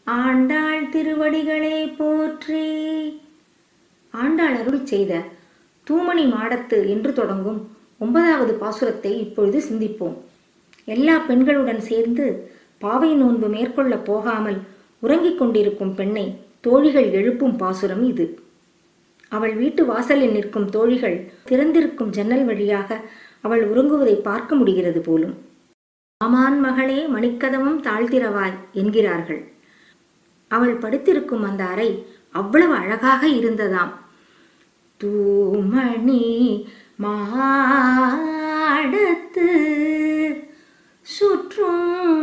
ஆண்டாள் திருவடிகளே போற்றி ஆண்டாள் அருள் செய்த தூமணி மாடத்து என்று தொடங்கும் ஒன்பதாவது பாசுரத்தை இப்பொழுது சிந்திப்போம் எல்லா பெண்களுடன் சேர்ந்து பாவை நோன்பு மேற்கொள்ள போகாமல் உறங்கிக் கொண்டிருக்கும் பெண்ணை தோழிகள் எழுப்பும் பாசுரம் இது அவள் வீட்டு வாசலில் நிற்கும் தோழிகள் திறந்திருக்கும் ஜன்னல் வழியாக அவள் உறங்குவதை பார்க்க முடிகிறது போலும் ஆமான் மகளே மணிக்கதவம் தாழ்த்திரவாய் என்கிறார்கள் அவள் படுத்திருக்கும் அந்த அறை அவ்வளவு அழகாக இருந்ததாம் தூமணி மாடத்து சுற்றும்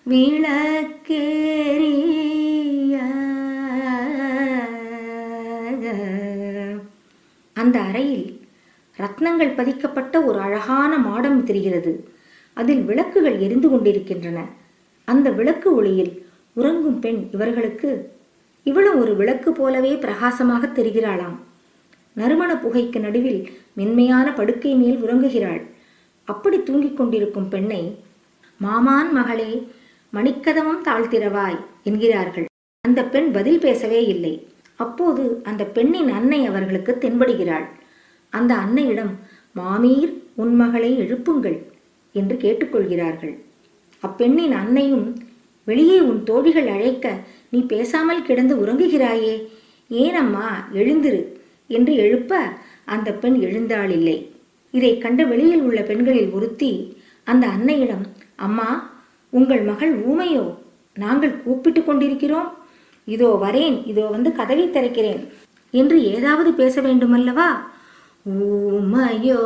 விளக்கேறிய அந்த அறையில் ரத்னங்கள் பதிக்கப்பட்ட ஒரு அழகான மாடம் தெரிகிறது அதில் விளக்குகள் எரிந்து கொண்டிருக்கின்றன அந்த விளக்கு ஒளியில் உறங்கும் பெண் இவர்களுக்கு இவளும் ஒரு விளக்கு போலவே பிரகாசமாக தெரிகிறாளாம் நறுமண புகைக்கு நடுவில் மென்மையான படுக்கை மேல் உறங்குகிறாள் அப்படி தூங்கிக் கொண்டிருக்கும் பெண்ணை மாமான் மகளே மணிக்கதவம் தாழ்த்திரவாய் என்கிறார்கள் அந்த பெண் பதில் பேசவே இல்லை அப்போது அந்த பெண்ணின் அன்னை அவர்களுக்கு தென்படுகிறாள் அந்த அன்னையிடம் மாமீர் உன் மகளை எழுப்புங்கள் என்று கேட்டுக்கொள்கிறார்கள் அப்பெண்ணின் அன்னையும் வெளியே உன் தோழிகள் அழைக்க நீ பேசாமல் கிடந்து உறங்குகிறாயே ஏனம்மா எழுந்திரு என்று எழுப்ப அந்த பெண் எழுந்தாள் இல்லை இதை கண்ட வெளியில் உள்ள பெண்களில் ஒருத்தி அந்த அன்னையிடம் அம்மா உங்கள் மகள் ஊமையோ நாங்கள் கூப்பிட்டு கொண்டிருக்கிறோம் இதோ வரேன் இதோ வந்து கதவை திறக்கிறேன் என்று ஏதாவது பேச வேண்டுமல்லவா ஊமையோ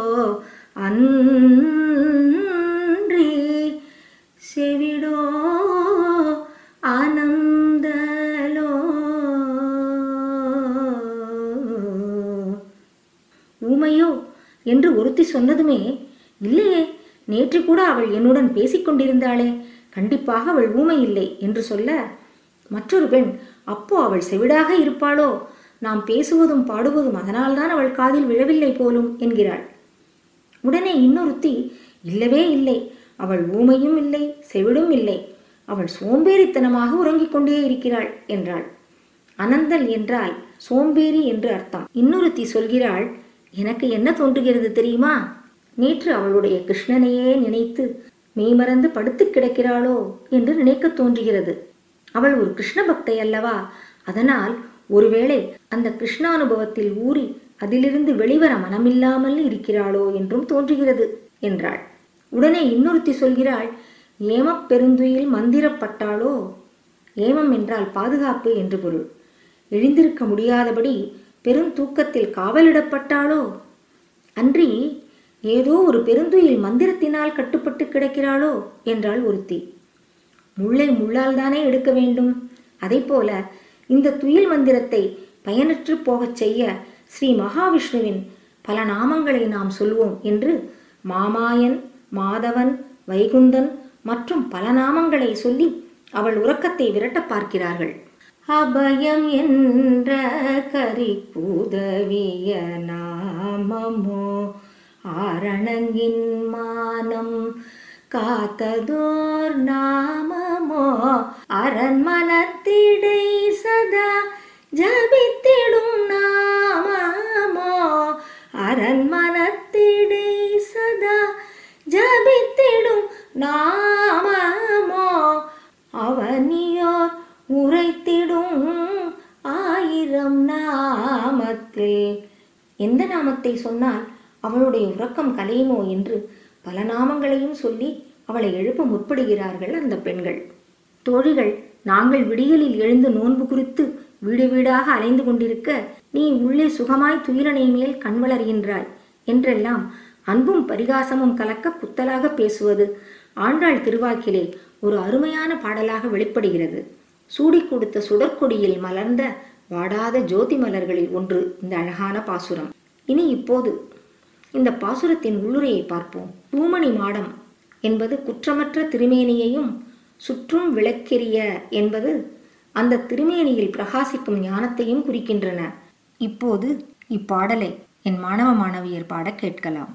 அன்றி செவிடோ ஆனந்தலோ ஊமையோ என்று ஒருத்தி சொன்னதுமே இல்லையே நேற்று கூட அவள் என்னுடன் பேசிக்கொண்டிருந்தாளே கண்டிப்பாக அவள் ஊமை இல்லை என்று சொல்ல மற்றொரு பெண் அப்போ அவள் செவிடாக இருப்பாளோ நாம் பேசுவதும் பாடுவதும் அதனால்தான் அவள் காதில் விழவில்லை போலும் என்கிறாள் உடனே இன்னொருத்தி இல்லவே இல்லை அவள் ஊமையும் இல்லை செவிடும் இல்லை அவள் சோம்பேறித்தனமாக உறங்கிக் கொண்டே இருக்கிறாள் என்றாள் அனந்தல் என்றால் சோம்பேறி என்று அர்த்தம் இன்னொருத்தி சொல்கிறாள் எனக்கு என்ன தோன்றுகிறது தெரியுமா நேற்று அவளுடைய கிருஷ்ணனையே நினைத்து மெய்மறந்து படுத்து கிடக்கிறாளோ என்று நினைக்க தோன்றுகிறது அவள் ஒரு கிருஷ்ண பக்தை அல்லவா அதனால் ஒருவேளை அந்த கிருஷ்ணானுபவத்தில் ஊறி அதிலிருந்து வெளிவர மனமில்லாமல் இருக்கிறாளோ என்றும் தோன்றுகிறது என்றாள் உடனே இன்னொருத்தி சொல்கிறாள் ஏமப் பெருந்துயில் மந்திரப்பட்டாளோ ஏமம் என்றால் பாதுகாப்பு என்று பொருள் எழுந்திருக்க முடியாதபடி பெருந்தூக்கத்தில் காவலிடப்பட்டாளோ அன்றி ஏதோ ஒரு பெருந்துயில் மந்திரத்தினால் கட்டுப்பட்டு கிடக்கிறாளோ என்றாள் ஒருத்தி முள்ளை முள்ளால் தானே எடுக்க வேண்டும் அதைப்போல இந்த துயில் மந்திரத்தை பயனற்று போகச் செய்ய ஸ்ரீ மகாவிஷ்ணுவின் பல நாமங்களை நாம் சொல்வோம் என்று மாமாயன் மாதவன் வைகுந்தன் மற்றும் பல நாமங்களை சொல்லி அவள் உறக்கத்தை விரட்ட பார்க்கிறார்கள் அபயம் என்ற கரிக்குதவிய நாமமோ ஆரணங்கின் மானம் காத்ததோர் நாமமோ அரண்மனத்திடை சதா ஜபித்திடும் நாமமோ அரண்மனத்திடை சதா ஜபித்திடும் நாமமோ அவனியோர் உரைத்திடும் ஆயிரம் நாமத்தில் எந்த நாமத்தை சொன்னால் அவளுடைய உறக்கம் கலையுமோ என்று பல நாமங்களையும் சொல்லி அவளை எழுப்ப முற்படுகிறார்கள் அந்த பெண்கள் தோழிகள் நாங்கள் விடியலில் எழுந்து நோன்பு குறித்து வீடு வீடாக அலைந்து கொண்டிருக்க நீ உள்ளே சுகமாய் துயிலனை மேல் கண் வளர்கின்றாய் என்றெல்லாம் அன்பும் பரிகாசமும் கலக்க குத்தலாக பேசுவது ஆண்டாள் திருவாக்கிலே ஒரு அருமையான பாடலாக வெளிப்படுகிறது சூடிக் கொடுத்த சுடற்கொடியில் மலர்ந்த வாடாத ஜோதி மலர்களில் ஒன்று இந்த அழகான பாசுரம் இனி இப்போது இந்த பாசுரத்தின் உள்ளுரையை பார்ப்போம் தூமணி மாடம் என்பது குற்றமற்ற திருமேனியையும் சுற்றும் விளக்கெரிய என்பது அந்த திருமேனியில் பிரகாசிக்கும் ஞானத்தையும் குறிக்கின்றன இப்போது இப்பாடலை என் மாணவ மாணவியர் பாட கேட்கலாம்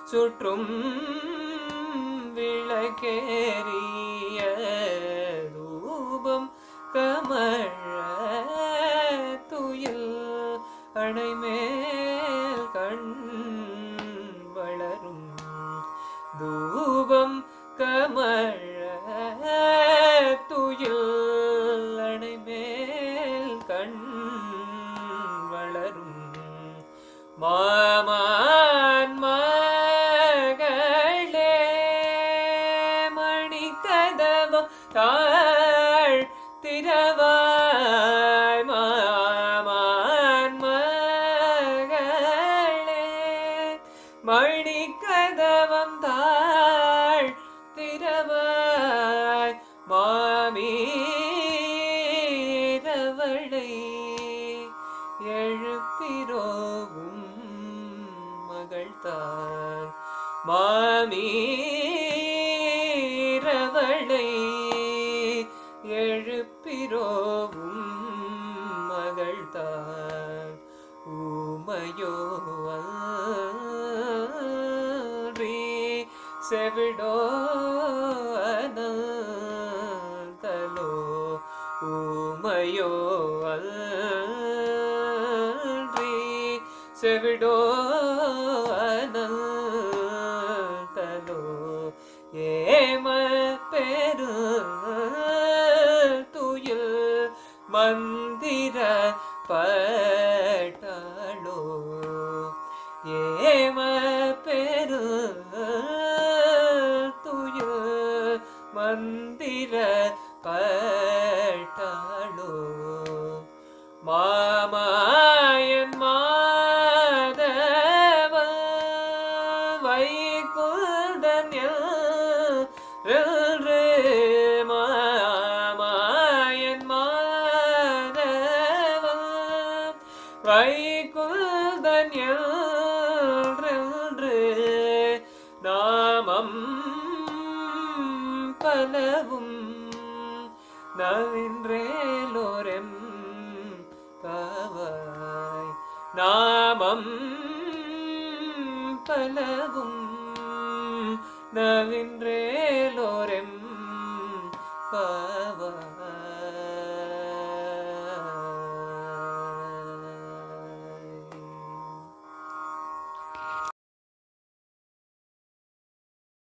சுற்றும் விளக்கேறிய தூபம் கமழ துயில் அணைமேல் கண் வளரும் தூபம் கமழ துயில் அணைமேல் கண் வளரும் மாமான் மகளே மணிக்கதவம் தாழ் திரவாய் மாமான் மகளே மணிக்கதவம் தாழ் திரவாய் மாமீரவளை எழுப்பிரோவும் மகள் தாய் மாமீரவளை எழுப்பிரோவும் மகள் தாய் ஊமையோ அன்றி செவிடோ அனந்தலோ ஊமையோ அன்றி செவிடோ அனந்தலோ ஏம பெரு துயில் மந்திர பட்டாளோ ஏம பெரு துயில் மந்திர பட்டாளோ மாமாயன் மாதவ வைகுந்தன்ய மாமாயன் மாதவ வைகுந்தன்ய நாமம் பலவும் நவின்றேலோரெம் காவாய் நாமம் பலவும் நவின்றேலோரெம் காவாய்